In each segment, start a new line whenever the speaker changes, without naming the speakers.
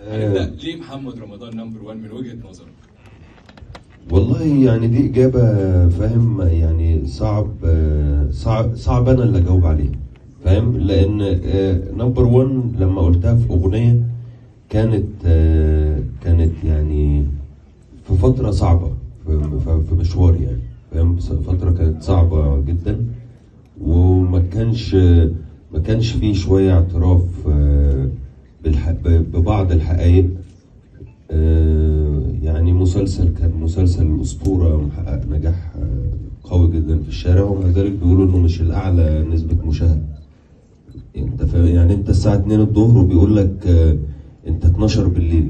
هنبدا ليه محمد رمضان نمبر 1 من وجهه نظرك؟
والله يعني دي إجابة فاهم يعني صعب صعب صعب أنا اللي أجاوب عليها فاهم لأن نمبر 1 لما قلتها في أغنية كانت آه، كانت يعني في فترة صعبة في- في في مشوار يعني فاهم فترة كانت صعبة جدا وما كانش ما كانش فيه شوية اعتراف آه، بالح- ب- ببعض الحقائق آه، يعني مسلسل كان مسلسل أسطورة محقق نجاح آه، قوي جدا في الشارع ومع ذلك بيقولوا إنه مش الأعلى نسبة مشاهدة انت فاهم يعني انت الساعة 2 الظهر وبيقول لك آه، انت 12 بالليل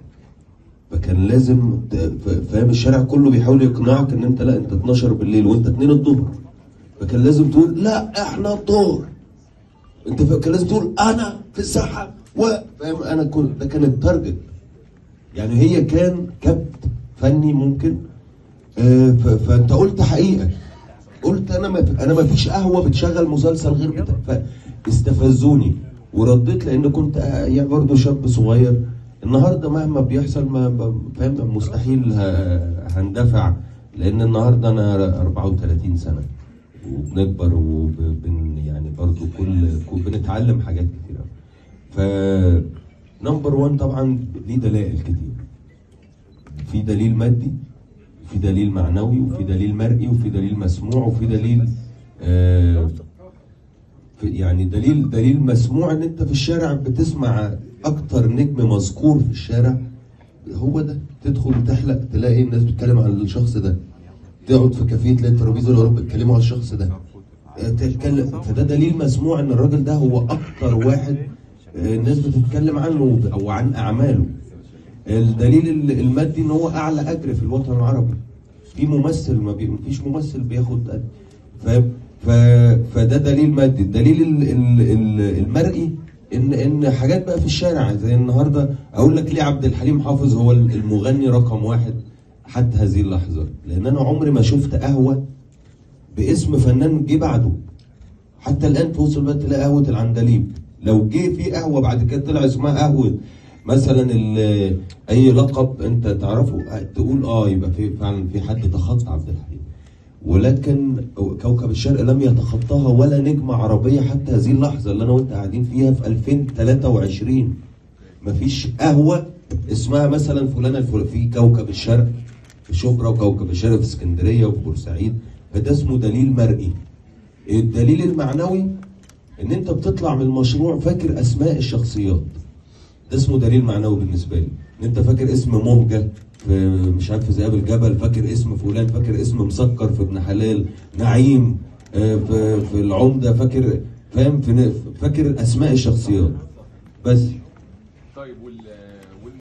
فكان لازم ت- ف- فاهم الشارع كله بيحاول يقنعك ان انت لا انت 12 بالليل وانت 2 الظهر فكان لازم تقول لا احنا الظهر انت فا- كان لازم تقول انا في الساحه و فاهم انا كنت ده كان التارجت يعني هي كان كبت فني ممكن آه، ف- فانت قلت حقيقه قلت انا ما انا ما فيش قهوه بتشغل مسلسل غير بتاع فاستفزوني ورديت لان كنت آه، يعني برضه شاب صغير النهارده مهما بيحصل ما ما- فاهم مستحيل ه- هندفع لان النهارده انا 34 سنه وبنكبر وبن يعني برضه كل كل- بنتعلم حاجات كتير أوي. ف نمبر 1 طبعا ليه دلائل كتير في دليل مادي في دليل معنوي وفي دليل مرئي وفي دليل مسموع وفي دليل آه في يعني دليل دليل مسموع ان انت في الشارع بتسمع اكتر نجم مذكور في الشارع هو ده تدخل تحلق تلاقي الناس بتتكلم عن الشخص ده تقعد في كافيه تلاقي الترابيزه اللي وراك بيتكلموا عن الشخص ده آه، تتكلم فده دليل مسموع ان الراجل ده هو اكتر واحد آه، الناس بتتكلم عنه او عن اعماله الدليل ال- المادي ان هو اعلى اجر في الوطن العربي في ممثل ما بي... مفيش ممثل بياخد أجر. فاهم ف... فده دليل مادي الدليل ال... ال... ال... المرئي ان ان حاجات بقى في الشارع زي النهارده اقول لك ليه عبد الحليم حافظ هو المغني رقم واحد حتى هذه اللحظه لان انا عمري ما شفت قهوه باسم فنان جه بعده حتى الان في وسط البلد تلاقي قهوه العندليب لو جه في قهوه بعد كده طلع اسمها قهوه مثلا ال- اي لقب انت تعرفه تقول اه يبقى في فعلا في حد تخطى عبد الحليم ولكن كوكب الشرق لم يتخطاها ولا نجمه عربيه حتى هذه اللحظه اللي انا وانت قاعدين فيها في 2023 مفيش قهوه اسمها مثلا فلانه الفل... في كوكب الشرق في شبرا وكوكب الشرق في اسكندريه وفي بورسعيد فده اسمه دليل مرئي الدليل المعنوي ان انت بتطلع من المشروع فاكر اسماء الشخصيات ده اسمه دليل معنوي بالنسبه لي ان انت فاكر اسم مهجه في مش عارف في ذئاب الجبل فاكر اسم فلان فاكر اسم مسكر في ابن حلال نعيم آه، في في العمده فاكر فاهم في فاكر اسماء الشخصيات بس
طيب وال